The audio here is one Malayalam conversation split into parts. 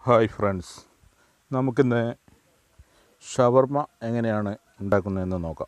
ഹായ് ഫ്രണ്ട്സ് നമുക്കിന്ന് ഷവർമ എങ്ങനെയാണ് ഉണ്ടാക്കുന്നതെന്ന് നോക്കാം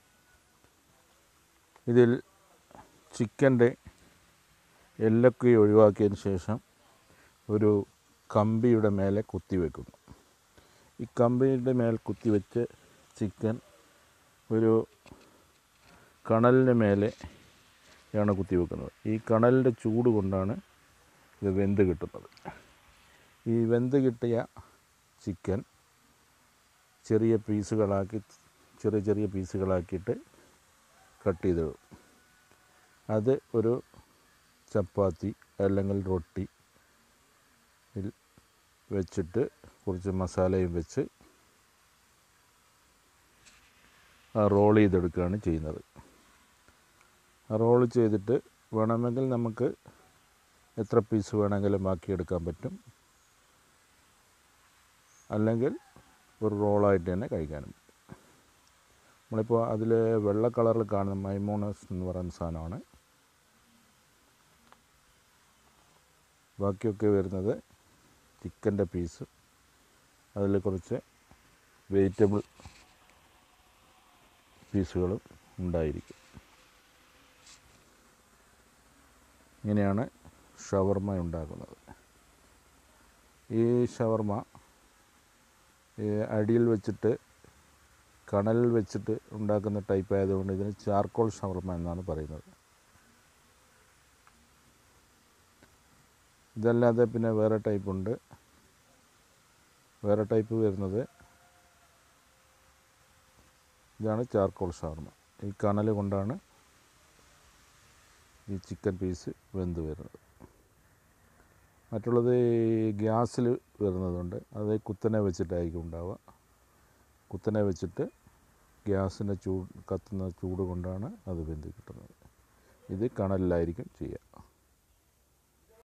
ഇതിൽ ചിക്കൻ്റെ എല്ലൊക്കെ ഒഴിവാക്കിയതിന് ശേഷം ഒരു കമ്പിയുടെ മേലെ കുത്തി വെക്കുന്നു ഈ കമ്പിയുടെ മേൽ കുത്തി വെച്ച് ചിക്കൻ ഒരു കണലിൻ്റെ മേലെ ആണ് കുത്തി വെക്കുന്നത് ഈ കണലിൻ്റെ ചൂട് കൊണ്ടാണ് ഇത് വെന്ത് കിട്ടുന്നത് ഈ വെന്ത് കിട്ടിയ ചിക്കൻ ചെറിയ പീസുകളാക്കി ചെറിയ ചെറിയ പീസുകളാക്കിയിട്ട് കട്ട് ചെയ്തിടും അത് ഒരു ചപ്പാത്തി അല്ലെങ്കിൽ റൊട്ടി യിൽ വെച്ചിട്ട് കുറച്ച് മസാലയും വെച്ച് റോൾ ചെയ്തെടുക്കുകയാണ് ചെയ്യുന്നത് റോൾ ചെയ്തിട്ട് വേണമെങ്കിൽ നമുക്ക് എത്ര പീസ് വേണമെങ്കിലും ബാക്കിയെടുക്കാൻ പറ്റും അല്ലെങ്കിൽ ഒരു റോളായിട്ട് തന്നെ കഴിക്കാനും പറ്റും നമ്മളിപ്പോൾ അതിൽ വെള്ള കളറിൽ കാണുന്ന മൈമോണസ് എന്ന് പറയുന്ന സാധനമാണ് ബാക്കിയൊക്കെ വരുന്നത് ചിക്കൻ്റെ പീസ് അതിൽ കുറച്ച് വെജിറ്റബിൾ പീസുകളും ഉണ്ടായിരിക്കും ഇങ്ങനെയാണ് ഷവർമ ഉണ്ടാക്കുന്നത് ഈ ഷവർമ ഈ അടിയിൽ വെച്ചിട്ട് കണലിൽ വെച്ചിട്ട് ഉണ്ടാക്കുന്ന ടൈപ്പ് ആയതുകൊണ്ട് ഇതിന് ചാർക്കോൾ ഷവർമ എന്നാണ് പറയുന്നത് ഇതല്ലാതെ പിന്നെ വേറെ ടൈപ്പ് ഉണ്ട് വേറെ ടൈപ്പ് വരുന്നത് ഇതാണ് ചാർക്കോൾ ഷവർമ ഈ കണൽ കൊണ്ടാണ് ഈ ചിക്കൻ പീസ് വെന്ത് വരുന്നത് മറ്റുള്ളത് ഈ ഗ്യാസിൽ വരുന്നതുണ്ട് അത് കുത്തനെ വെച്ചിട്ടായിരിക്കും ഉണ്ടാവുക കുത്തനെ വെച്ചിട്ട് ഗ്യാസിൻ്റെ ചൂട് കത്തുന്ന ചൂട് കൊണ്ടാണ് അത് വെന്ത് കിട്ടുന്നത് ഇത് കണലിലായിരിക്കും ചെയ്യുക